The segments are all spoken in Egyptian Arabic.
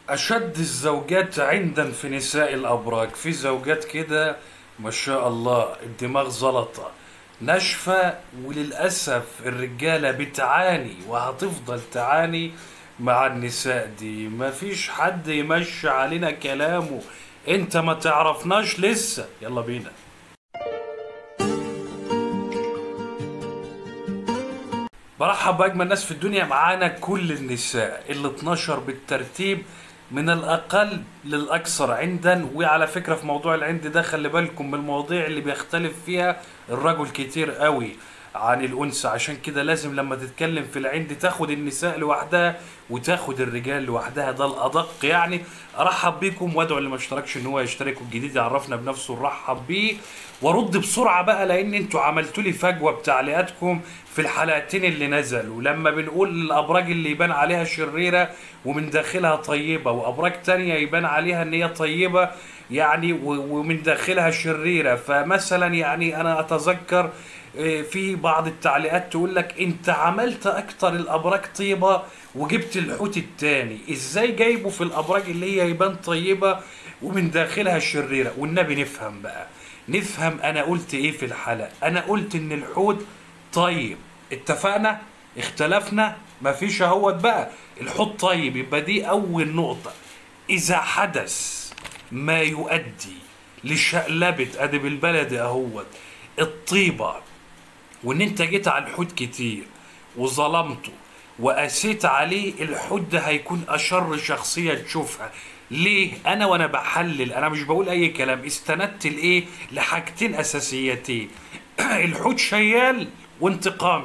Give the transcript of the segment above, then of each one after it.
أشد الزوجات عندا في نساء الأبراج في زوجات كده ما شاء الله الدماغ زلطة ناشفة وللأسف الرجالة بتعاني وهتفضل تعاني مع النساء دي مفيش حد يمشي علينا كلامه انت ما تعرفناش لسه يلا بينا برحب بأجمل ناس في الدنيا معانا كل النساء ال 12 بالترتيب من الأقل للأكثر عندا وعلى فكرة في موضوع العند ده خلي بالكم من المواضيع اللي بيختلف فيها الرجل كتير قوي عن الأنثى عشان كده لازم لما تتكلم في العند تاخد النساء لوحدها وتاخد الرجال لوحدها ده الأدق يعني أرحب بيكم وأدعو اللي ما اشتركش إن هو يشترك والجديد يعرفنا بنفسه نرحب بيه وارد بسرعة بقى لأن انتوا عملتوا لي فجوة بتعليقاتكم في الحلقتين اللي نزلوا لما بنقول الأبراج اللي يبان عليها شريرة ومن داخلها طيبة وأبراج تانية يبان عليها إن هي طيبة يعني و- ومن داخلها شريرة فمثلا يعني أنا أتذكر إيه، في بعض التعليقات تقول لك انت عملت اكتر الابراج طيبه وجبت الحوت التاني ازاي جايبه في الابراج اللي هي يبان طيبه ومن داخلها شريره والنبي نفهم بقى نفهم انا قلت ايه في الحلقه انا قلت ان الحوت طيب اتفقنا اختلفنا مفيش اهوت بقى الحوت طيب يبقى دي اول نقطه اذا حدث ما يؤدي لشقلبة ادي بالبلد اهوت الطيبه وان انت جيت على الحوت كتير وظلمته وقسيت عليه الحوت ده هيكون اشر شخصيه تشوفها ليه انا وانا بحلل انا مش بقول اي كلام استندت لايه لحاجتين اساسيتين الحوت شيال وانتقامي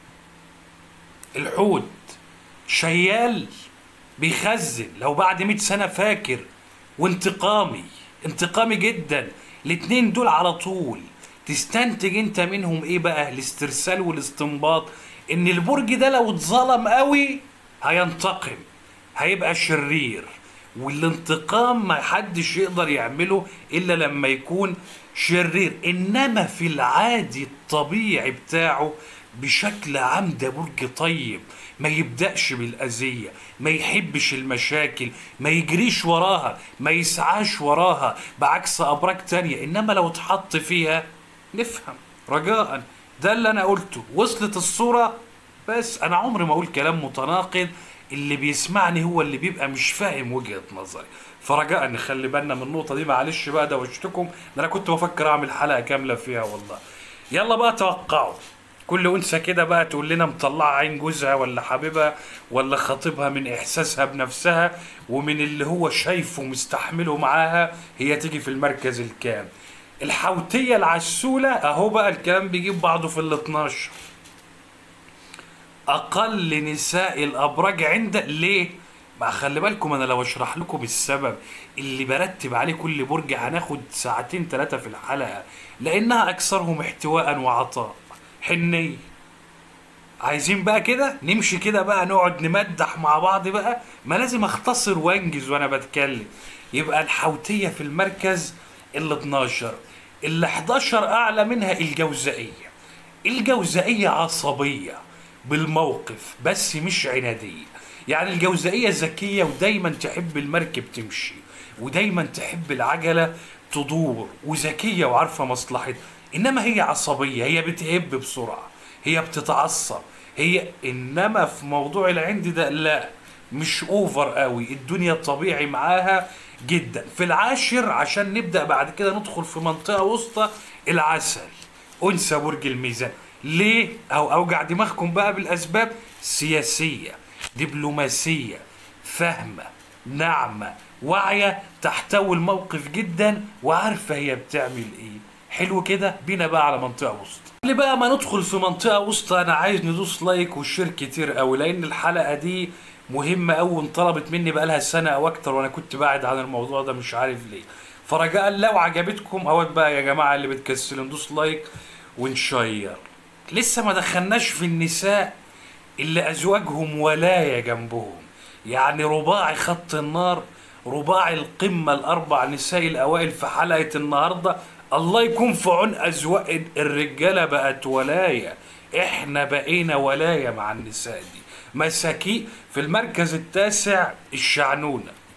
الحوت شيال بيخزن لو بعد 100 سنه فاكر وانتقامي انتقامي جدا الاتنين دول على طول تستنتج انت منهم ايه بقى الاسترسال والاستنباط ان البرج ده لو اتظلم قوي هينتقم هيبقى شرير والانتقام ما حدش يقدر يعمله الا لما يكون شرير انما في العادي الطبيعي بتاعه بشكل عام ده برج طيب ما يبدأش بالأذية ما يحبش المشاكل ما يجريش وراها ما يسعاش وراها بعكس أبراج تانية إنما لو اتحط فيها نفهم رجاء ده اللي أنا قلته وصلت الصورة بس أنا عمري ما أقول كلام متناقض اللي بيسمعني هو اللي بيبقى مش فاهم وجهة نظري فرجاء نخلي بالنا من النقطة دي معلش بقى دوشتكم ده أنا كنت بفكر أعمل حلقة كاملة فيها والله يلا بقى توقعوا كل انثى كده بقى تقول لنا مطلعه عين جوزها ولا حبيبها ولا خطيبها من احساسها بنفسها ومن اللي هو شايفه مستحمله معاها هي تيجي في المركز الكام الحوتيه العسوله اهو بقى الكلام بيجيب بعضه في ال 12 اقل نساء الابراج عند ليه ما خلي بالكم انا لو اشرح لكم السبب اللي برتب عليه كل برج هناخد ساعتين ثلاثه في الحلقه لانها اكثرهم احتواء وعطاء حنيه عايزين بقى كده نمشي كده بقى نقعد نمدح مع بعض بقى ما لازم اختصر وانجز وانا بتكلم يبقى الحوتيه في المركز ال 12 ال 11 اعلى منها الجوزائيه الجوزائيه عصبيه بالموقف بس مش عناديه يعني الجوزائيه ذكيه ودايما تحب المركب تمشي ودايما تحب العجله تدور وذكيه وعارفه مصلحتها انما هي عصبيه هي بتهب بسرعه هي بتتعصب هي انما في موضوع العند ده لا مش اوفر قوي الدنيا طبيعي معاها جدا في العاشر عشان نبدا بعد كده ندخل في منطقه وسطى العسل انثى برج الميزان ليه او اوجع دماغكم بقى بالاسباب سياسيه دبلوماسيه فاهمه ناعمه واعيه تحتوي الموقف جدا وعارفه هي بتعمل ايه حلو كده بينا بقى على منطقه وسطى اللي بقى ما ندخل في منطقه وسطى انا عايز ندوس لايك وشير كتير قوي لان الحلقه دي مهمه قوي وانطلبت مني بقى لها سنه او اكتر وانا كنت بعد عن الموضوع ده مش عارف ليه فرجاء لو عجبتكم اهوت بقى يا جماعه اللي بتكسلوا ندوس لايك ونشير لسه ما دخلناش في النساء اللي ازواجهم ولايه جنبهم يعني رباعي خط النار رباعي القمه الاربع نساء الاوائل في حلقه النهارده الله يكون في عون ازواج الرجاله بقت ولايه احنا بقينا ولايه مع النساء دي مساكين في المركز التاسع الشعنونه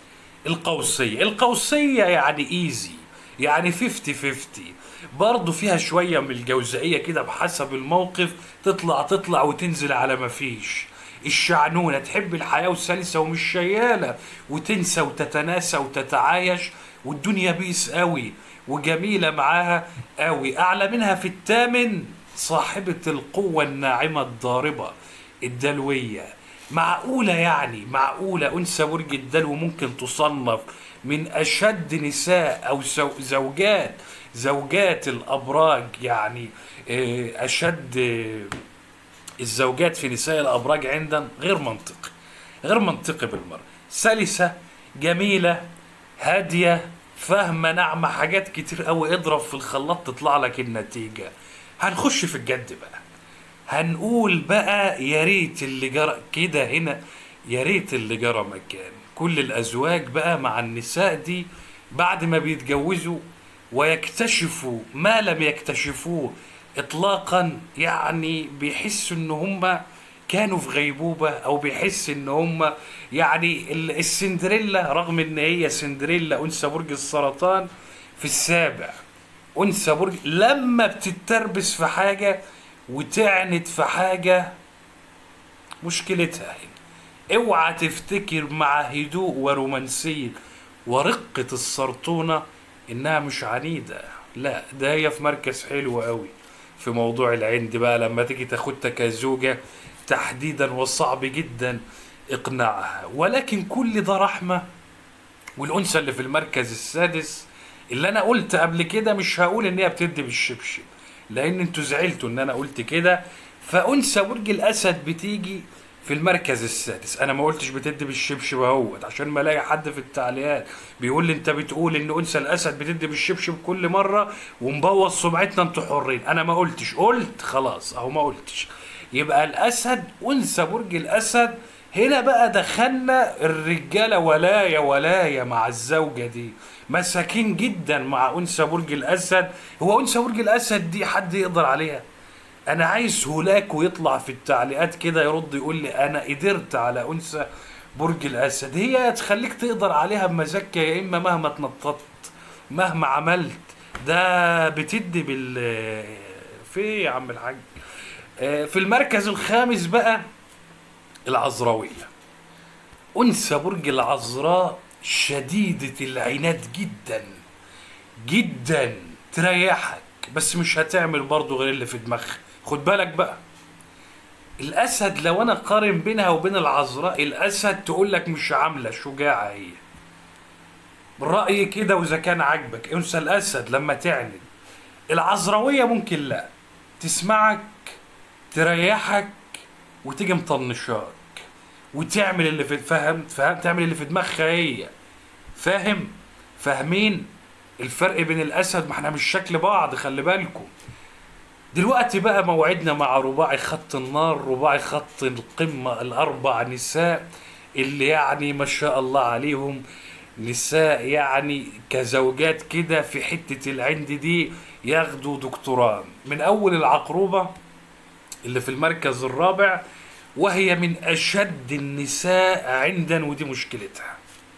القوسية القوسية يعني ايزي يعني 50 50 برضه فيها شوية من الجوزائية كده بحسب الموقف تطلع تطلع وتنزل على ما فيش الشعنونة تحب الحياة وسلسة ومش شيالة وتنسى وتتناسى وتتعايش والدنيا بيس قوي وجميلة معاها قوي أعلى منها في الثامن صاحبة القوة الناعمة الضاربة الدلوية معقولة يعني معقولة أنثى برج الدلو ممكن تصنف من أشد نساء أو زو- زوجات زوجات الأبراج يعني آه، أشد آه، الزوجات في نساء الأبراج عندنا غير منطقي غير منطقي بالمرة سلسة جميلة هادية فاهمة ناعمة حاجات كتير قوي اضرب في الخلاط تطلع لك النتيجة هنخش في الجد بقى هنقول بقى يا ريت اللي جرى كده هنا يا ريت اللي جرى مكان كل الازواج بقى مع النساء دي بعد ما بيتجوزوا ويكتشفوا ما لم يكتشفوه اطلاقا يعني بيحسوا ان هم كانوا في غيبوبة او بيحس ان هم يعني ال- السندريلا رغم ان هي سندريلا انثى برج السرطان في السابع انثى برج لما بتتربس في حاجة وتعند في حاجة مشكلتها هنا اوعى تفتكر مع هدوء ورومانسية ورقة السرطونة انها مش عنيدة لا ده هي في مركز حلو قوي في موضوع العند بقى لما تيجي تاخدها كزوجة تحديدا وصعب جدا اقناعها ولكن كل ده رحمة والانثى اللي في المركز السادس اللي انا قلت قبل كده مش هقول ان هي بتدي بالشبشب لان انتوا زعلتوا ان انا قلت كده فانثى برج الاسد بتيجي في المركز السادس انا ما قلتش بتدي بالشبشب اهوت عشان ما الاقي حد في التعليقات بيقول لي انت بتقول ان انثى الاسد بتدي بالشبشب كل مره ومبوظ سمعتنا انتوا حرين انا ما قلتش قلت خلاص اهو ما قلتش يبقى الاسد انثى برج الاسد هنا بقى دخلنا الرجاله ولايه ولايه مع الزوجه دي مساكين جدا مع انثى برج الاسد هو انثى برج الاسد دي حد يقدر عليها انا عايز هولاك ويطلع في التعليقات كده يرد يقول لي انا قدرت على انثى برج الاسد هي تخليك تقدر عليها بمزاجك يا اما مهما اتنططت مهما عملت ده بتدي بال في إيه يا عم الحاج آه، في المركز الخامس بقى العذراوية أنثى برج العذراء شديدة العناد جدا جدا تريحك بس مش هتعمل برضه غير اللي في دماغها خد بالك بقى الأسد لو أنا قارن بينها وبين العذراء الأسد تقول لك مش عاملة شجاعة هي رأيي كده وإذا كان عاجبك أنثى الأسد لما تعند العذراوية ممكن لا تسمعك تريحك وتيجي مطنشاك وتعمل اللي في فهم فهم تعمل اللي في دماغها هي فاهم فاهمين الفرق بين الاسد ما احنا مش شكل بعض خلي بالكم دلوقتي بقى موعدنا مع رباعي خط النار رباعي خط القمة الأربع نساء اللي يعني ما شاء الله عليهم نساء يعني كزوجات كده في حتة العند دي ياخدوا دكتوراه من أول العقروبة اللي في المركز الرابع وهي من أشد النساء عندا ودي مشكلتها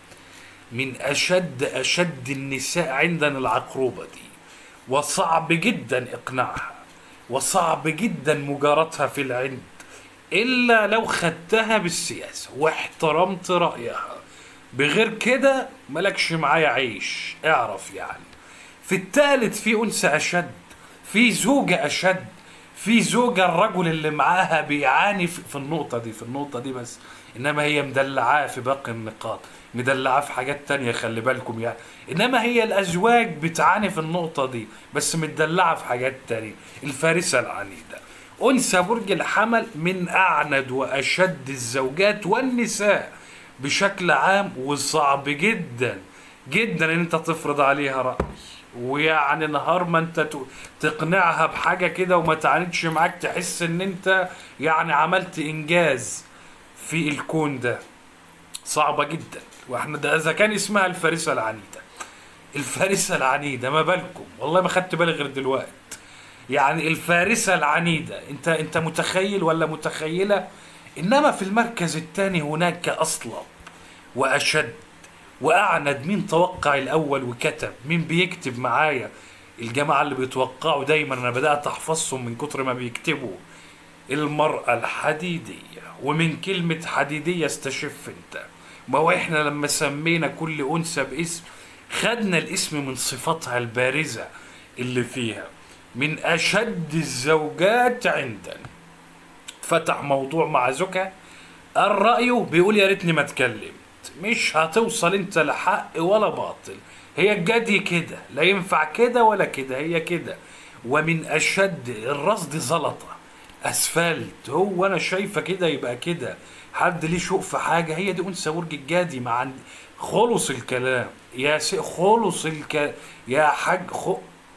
من أشد أشد النساء عندنا العقروبة دي وصعب جدا إقناعها وصعب جدا مجاراتها في العند إلا لو خدتها بالسياسة واحترمت رأيها بغير كده ملكش معايا عيش اعرف يعني في التالت في أنثى أشد في زوجة أشد في زوجة الرجل اللي معاها بيعاني في في النقطة دي في النقطة دي بس إنما هي مدلعاه في باقي النقاط مدلعاه في حاجات تانية خلي بالكم يعني إنما هي الأزواج بتعاني في النقطة دي بس مدلعة في حاجات تانية الفارسة العنيدة أنثى برج الحمل من أعند وأشد الزوجات والنساء بشكل عام وصعب جدا جدا ان انت تفرض عليها رأي ويعني نهار ما انت ت- تقنعها بحاجة كده وما تعاندش معاك تحس ان انت يعني عملت انجاز في الكون ده صعبة جدا واحنا ده اذا كان اسمها الفارسة العنيدة الفارسة العنيدة ما بالكم والله ما خدت بالي غير دلوقتي يعني الفارسة العنيدة انت انت متخيل ولا متخيلة انما في المركز الثاني هناك اصلب واشد واعند مين توقع الاول وكتب مين بيكتب معايا الجماعه اللي بيتوقعوا دايما انا بدات احفظهم من كتر ما بيكتبوا المرأة الحديدية ومن كلمة حديدية استشف انت ما هو احنا لما سمينا كل انثى باسم خدنا الاسم من صفاتها البارزة اللي فيها من اشد الزوجات عندنا فتح موضوع مع زوجها الرأي بيقول يا ريتني ما اتكلمت مش هتوصل انت لحق ولا باطل هي الجدي كده لا ينفع كده ولا كده هي كده ومن اشد الرصد زلطه اسفلت هو انا شايفه كده يبقى كده حد ليه شوق في حاجه هي دي انثى برج الجدي مع عند خلص الكلام يا سي خلص الك يا حاج خ...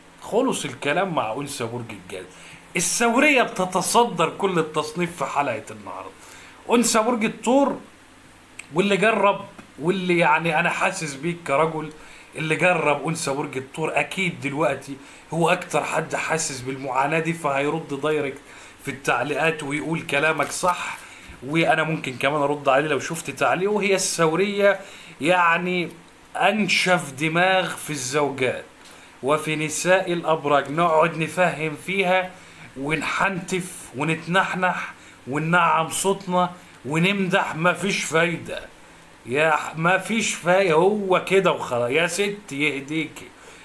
خلص الكلام مع انثى برج الجدي الثوريه بتتصدر كل التصنيف في حلقه النهارده انثى برج الثور واللي جرب واللي يعني انا حاسس بيك كرجل اللي جرب انثى برج الثور اكيد دلوقتي هو اكتر حد حاسس بالمعاناه دي فهيرد دايركت في التعليقات ويقول كلامك صح وانا ممكن كمان ارد عليه لو شفت تعليقه وهي الثوريه يعني انشف دماغ في الزوجات وفي نساء الابراج نقعد نفهم فيها ونحنتف ونتنحنح وننعم صوتنا ونمدح مفيش فايده يا ح- ما فيش فاية هو كده وخلاص يا ست يهديكي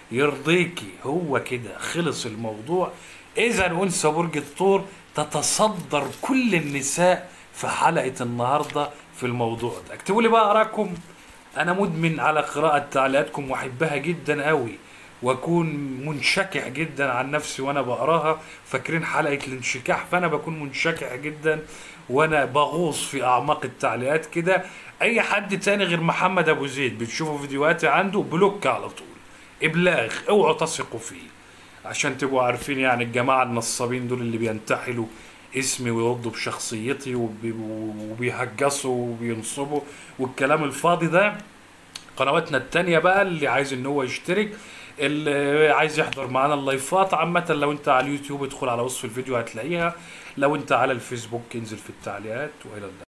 يرضيكي هو كده خلص الموضوع اذا انثى برج الثور تتصدر كل النساء في حلقة النهاردة في الموضوع ده اكتبوا لي بقى اراءكم انا مدمن على قراءة تعليقاتكم واحبها جدا قوي واكون منشكح جدا عن نفسي وانا بقراها فاكرين حلقة الانشكاح فانا بكون منشكح جدا وانا بغوص في اعماق التعليقات كده اي حد تاني غير محمد ابو زيد بتشوفوا فيديوهاتي عنده بلوك على طول ابلاغ اوعوا تثقوا فيه عشان تبقوا عارفين يعني الجماعة النصابين دول اللي بينتحلوا اسمي ويردوا بشخصيتي وبي- وبيهجصوا وبينصبوا والكلام الفاضي ده قنواتنا التانية بقى اللي عايز ان هو يشترك اللي عايز يحضر معانا اللايفات عامة لو انت على اليوتيوب ادخل على وصف الفيديو هتلاقيها لو انت على الفيسبوك انزل في التعليقات والى اللقاء